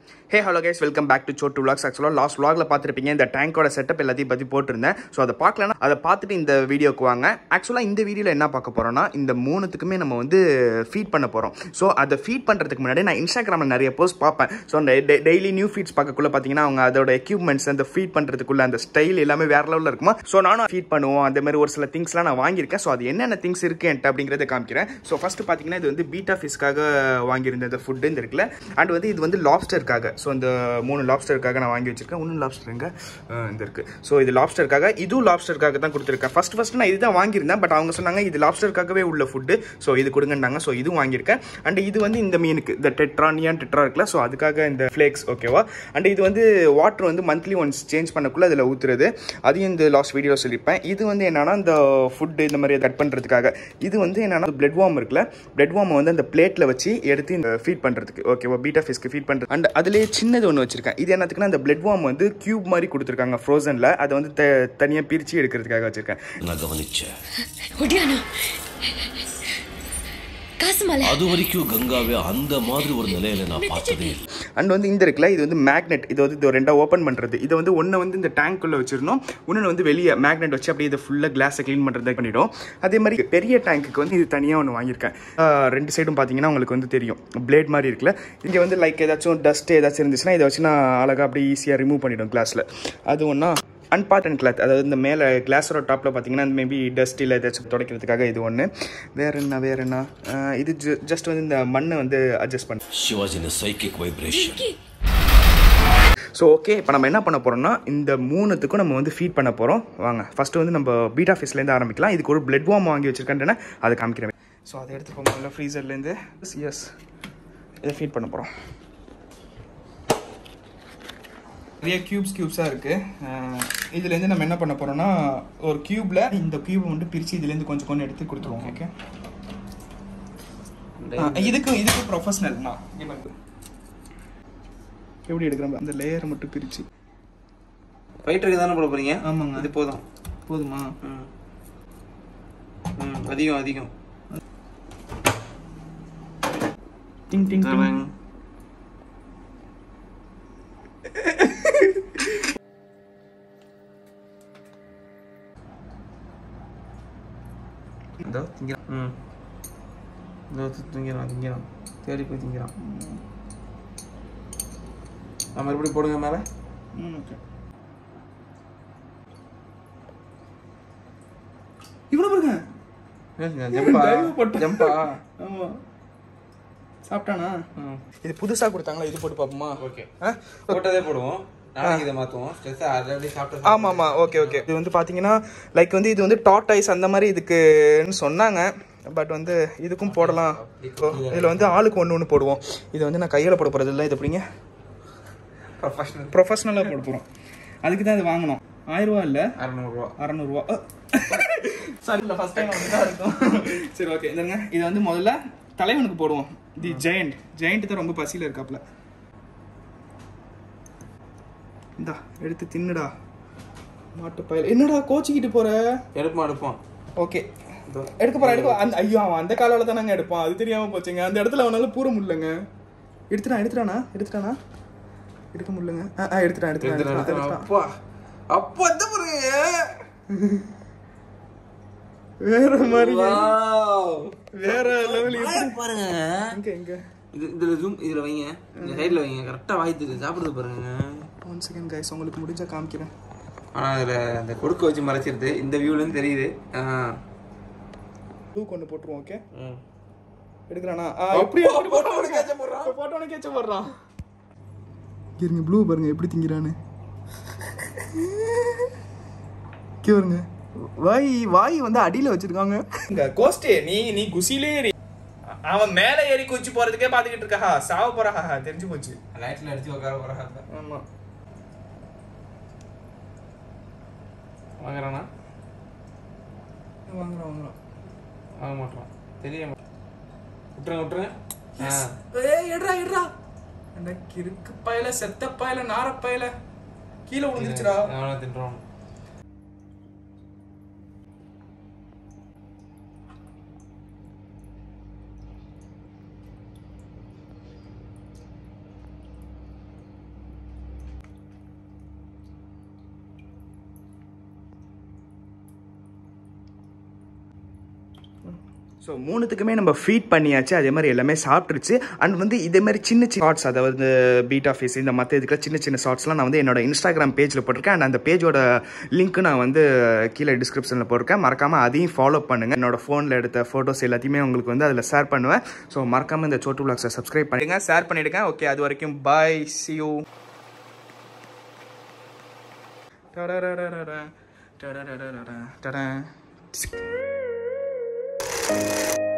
Hey hello guys welcome back to Chotu vlogs ஆக்சுவலாக last vlogல பார்த்துருப்பீங்க இந்த டேங்கோட செட்டப் எல்லாத்தையும் பற்றி போட்டிருந்தேன் ஸோ அதை பார்க்கலன்னா அதை பார்த்துட்டு இந்த வீடியோக்கு வாங்க ஆக்சுவலாக இந்த வீடியோவில் என்ன பார்க்க போகிறோம்னா இந்த மூணுத்துக்குமே நம்ம வந்து ஃபீட் பண்ண போகிறோம் ஸோ அதை ஃபீட் பண்ணுறதுக்கு முன்னாடி நான் இன்ஸ்டாகிராமில் நிறைய போஸ்ட் பார்ப்பேன் ஸோ அந்த டெய்லி நியூ ஃபீட்ஸ் பார்க்கக்குள்ள பார்த்தீங்கன்னா அவங்க அதோட எக்யூப்மெண்ட்ஸ் அந்த ஃபீட் பண்ணுறதுக்குள்ள அந்த ஸ்டைல் எல்லாமே வேற லெவலில் இருக்குமா ஸோ நானும் ஃபீட் பண்ணுவோம் அந்த மாதிரி ஒரு சில திங்ஸ்லாம் நான் வாங்கியிருக்கேன் ஸோ அது என்னென்ன திங்ஸ் இருக்கு என்கிட்ட அப்படிங்கிறத காமிக்கிறேன் ஸோ ஃபர்ஸ்ட் பார்த்தீங்கன்னா இது வந்து பீட்டா ஃபிஷ்க்காக வாங்கியிருந்த இந்த ஃபுட்டு இந்த இருக்குல்ல அண்ட் வந்து இது வந்து லாப்ஸ்டருக்காக ஸோ இந்த மூணு லாப்ஸ்டருக்காக நான் வாங்கி வச்சிருக்கேன் இன்னும் லாப்ஸ்டருங்க இந்த இருக்கு ஸோ இது லாப்ஸ்டருக்காக இதுவும் லாப்ஸ்டருக்காக தான் கொடுத்துருக்கேன் ஃபர்ஸ்ட் ஃபர்ஸ்ட் நான் இதுதான் வாங்கியிருந்தேன் பட் அவங்க சொன்னாங்க இது லாப்ஸ்டருக்காகவே உள்ள ஃபுட்டு ஸோ இது கொடுங்கன்னாங்க ஸோ இதுவும் வாங்கியிருக்கேன் அண்ட் இது வந்து இந்த மீனுக்கு இந்த டெட்ரா நியான் டெட்ரா இருக்குல்ல ஸோ அதுக்காக இந்த ஃப்ளேக்ஸ் ஓகேவா அண்ட் இது வந்து வாட்டர் வந்து மந்த்லி ஒன்ஸ் சேஞ்ச் பண்ணக்குள்ள அதில் ஊற்றுறது அதையும் இந்த லாஸ்ட் வீடியோ சொல்லியிருப்பேன் இது வந்து என்னன்னா இந்த ஃபுட்டு இந்த மாதிரி கட் பண்ணுறதுக்காக இது வந்து என்னன்னா பிளட் வார்ம் இருக்குல்ல பிளட் வார்மை வந்து அந்த பிளேட்டில் வச்சு எடுத்து இந்த ஃபீட் பண்ணுறதுக்கு ஓகேவா பீட்டா ஃபிஷ்க்கு ஃபீட் பண்ணுறது அண்ட் அதுலேயே சின்னது ஒன்று வச்சிருக்கேன் இது என்னத்துக்குன்னா அந்த பிளட் வார்ம் வந்து கியூப் மாதிரி கொடுத்துருக்காங்க ஃப்ரோசனில் அதை வந்து த தனியாக பிரித்து எடுக்கிறதுக்காக வச்சிருக்கேன் நான் கவனிச்சேன் ஒடியானா காசு மலை அது வரைக்கும் கங்காவே அந்த மாதிரி ஒரு நிலையில நான் பார்த்ததே இல்லை அண்ட் வந்து இந்த இருக்குல்ல இது வந்து மேக்னெட் இது வந்து இது ரெண்டா ஓப்பன் பண்ணுறது இதை வந்து ஒன்று வந்து இந்த டேங்க்குள்ளே வச்சிருந்தோம் இன்னொன்று வந்து வெளியே மேக்னெட் வச்சு அப்படியே இதை ஃபுல்லாக கிளாஸை க்ளீன் பண்ணுறது பண்ணிடும் அதே மாதிரி பெரிய டேங்க்குக்கு வந்து இது தனியாக ஒன்று வாங்கியிருக்கேன் ஆஹ் ரெண்டு சைடும் பார்த்தீங்கன்னா உங்களுக்கு வந்து தெரியும் பிளேட் மாதிரி இருக்குல்ல இங்கே வந்து லைக் ஏதாச்சும் டஸ்ட் ஏதாச்சும் இருந்துச்சுன்னா இதை வச்சு நான் அழகாக அப்படியே ஈஸியாக ரிமூவ் பண்ணிடும் கிளாஸில் அது ஒன்றா அன்பார்டன் கிளாத் அதாவது இந்த மேலே கிளாஸோட டாப்பில் பார்த்தீங்கன்னா மேபி டஸ்ட் இல்லை ஏதாச்சும் துடைக்கிறதுக்காக இது ஒன்று வேற என்ன வேற என்ன ஆஹ் இது ஜஸ்ட் வந்து இந்த மண்ணை வந்து அட்ஜஸ்ட் பண்ண சிவாஜின சைக்கிக் வைப்ரேஷன் ஸோ ஓகே இப்போ நம்ம என்ன பண்ண போகிறோம்னா இந்த மூணுத்துக்கும் நம்ம வந்து ஃபீட் பண்ண போகிறோம் வாங்க ஃபஸ்ட்டு வந்து நம்ம பீட்டா ஃபிஷ்லேருந்து ஆரம்பிக்கலாம் இதுக்கு ஒரு பிளட் வார்ம் வாங்கி வச்சிருக்கேன் அதை காமிக்கிறேன் ஸோ அதை எடுத்துக்கோங்க முதல்ல ஃப்ரீசர்லேருந்து எஸ் இதை ஃபீட் பண்ண போகிறோம் நிறைய க்யூப்ஸ் க்யூப்ஸாக இருக்குது இதுலேருந்து நம்ம என்ன பண்ண போகிறோம்னா ஒரு க்யூப்பில் இந்த க்யூப் வந்து பிரித்து இதுலேருந்து கொஞ்சம் கொஞ்சம் எடுத்து கொடுத்துருவோம் ஓகே இதுக்கும் இதுக்கு ப்ரொஃபஷனல் நான் எப்படி எடுக்கிறோம் அந்த லேயரை மட்டும் பிரித்து ஃபைட்டருக்கு தானே போட போறீங்க ஆமாங்க. இது போதும் போதுமா ம். ம் அதிகம் அதிகம் டிங் டிங் டிங் தரேன். இதோ திங்கிறான் ம் இதோ தி- திங்கிறான் திங்கிறான் தேடி போய் திங்கிறான் ஆ, மறுபடியும் போடுங்க மேலே ம் ஓகே இவ்வளோ பாருங்க ஜம்பா தயவு போட்டு. ஜம்பா ஆமா சாப்பிட்டானா ம் இது புதுசா கொடுத்தாங்களா இது போட்டு பாப்போமா ஓகே ஆ? போட்டதே போடுவோம் நாளைக்கு இதை மாற்றுவோம் ஸ்ட்ரெஸ்ஸாக ஆல்ரெடி சாப்பிட்டு ஆமா ஆமா ஓகே ஓகே இது வந்து பாத்தீங்கன்னா லைக் வந்து இது வந்து டாட் ஐஸ் அந்த மாதிரி இதுக்குன்னு சொன்னாங்க பட் வந்து இதுக்கும் போடலாம் இப்போ இதுல வந்து ஆளுக்கு ஒன்று ஒன்று போடுவோம் இது வந்து நான் கையில போட போறது இல்லை இது எப்படிங்க ப்ரொஃபஷனல் ப்ரொஃபஷனலாக போட போறோம் அதுக்கு தான் இது வாங்கணும் ஆயிரம் ரூபா இல்லை அறநூறுவா அறநூறுவா சாரி இல்லை ஃபஸ்ட் டைம் வந்து தான் இருக்கும் சரி ஓகே இந்தங்க இதை வந்து முதல்ல தலைவனுக்கு போடுவோம் தி ஜெயண்ட் ஜெயண்ட் தான் ரொம்ப பசியில் இருக்காப்ல இந்தா எடுத்து தின்னுடா மாட்டு பயில என்னடா கோச்சிக்கிட்டு போற எடுப்போம் எடுப்போம் ஓகே எடுக்க போறா எடுக்க அந்த ஐயோ அவன் அந்த காலால தான் நாங்கள் எடுப்பான் அது தெரியாம போச்சுங்க அந்த இடத்துல அவனால பூர முடியலங்க எடுத்துட்டான் எடுத்துட்டானா எடுத்துட்டானா எடுக்க முடியலங்க ஆ ஆ, எடுத்துட்டான் எடுத்துட்டான் எடுத்துட்டு எடுத்துட்டான், எடுத்துட்டு எடுத்துட்டான் அப்பா அப்பா எந்த பாருங்க வேற மாதிரி Wow. வேற லெவல் வாயை பாருங்க எங்க எங்க இது இதுல ஜூம் இதுல வைங்க இந்த சைடுல வைங்க கரெக்டா வாய்த்துக்கு சாப்பிடுறது பாருங்க ஒன் செகண்ட் கைஸ் உங்களுக்கு முடிஞ்சா காமிக்கிறேன் ஆனா அதுல அந்த கொடுக்க வச்சு மறைச்சிருது இந்த வியூல இருந்து தெரியுது ஆ. ப்ளூ கொண்டு போட்டுருவோம் ஓகே ம். எடுக்கிறானா ஆ எப்படி எப்படி போட்டோ கேட்ச போடுறான் போட்டோ கேட்ச போடுறான் இருங்க ப்ளூ பாருங்க எப்படி திங்கிறான்னு இங்க பாருங்க வாய் வாய் வந்து அடியில வச்சிருக்காங்க இங்க கோஸ்டே நீ நீ குசிலே ஏறி அவன் மேல ஏறி குச்சி போறதுக்கே பாத்துக்கிட்டு இருக்கா சாவ போறா தெரிஞ்சு போச்சு லைட்ல அடிச்சு உட்கார போறாங்க ஆமா வாங்குறானா வாங்குறோம் வாங்குறோம் வாங்க மாட்டோம் தெரிய மாட்டோம் விட்டுருங்க விட்டுருங்க ஆ. ஏய் எடுறா எடுறா அந்த கிறுக்கு பயல செத்த பயல நார பயல கீழே விழுந்துருச்சுடா அவனை தின்றோம் ஸோ மூணுத்துக்குமே நம்ம ஃபீட் பண்ணியாச்சு அதே மாதிரி எல்லாமே சாப்பிட்டுருச்சு அண்ட் வந்து இதே மாதிரி சின்ன சின்ன ஷார்ட்ஸ் அதாவது பீட் ஆஃபீஸ் இந்த மற்ற இதுக்குலாம் சின்ன சின்ன ஷார்ட்ஸ்லாம் நான் வந்து என்னோட இன்ஸ்டாகிராம் பேஜில் போட்டிருக்கேன் அண்ட் அந்த பேஜோட லிங்க் நான் வந்து கீழே டிஸ்கிரிப்ஷனில் போட்டிருக்கேன் மறக்காமல் அதையும் ஃபாலோ பண்ணுங்கள் என்னோட ஃபோனில் எடுத்த ஃபோட்டோஸ் எல்லாத்தையுமே உங்களுக்கு வந்து அதில் ஷேர் பண்ணுவேன் ஸோ மறக்காமல் இந்த சோட்டு விளாக்ஸை சப்ஸ்கிரைப் பண்ணிடுங்க ஷேர் பண்ணிடுங்க ஓகே அது வரைக்கும் பாய் C you Ta-da-da-da-da-da. Ta-da-da-da-da-da. Ta-da.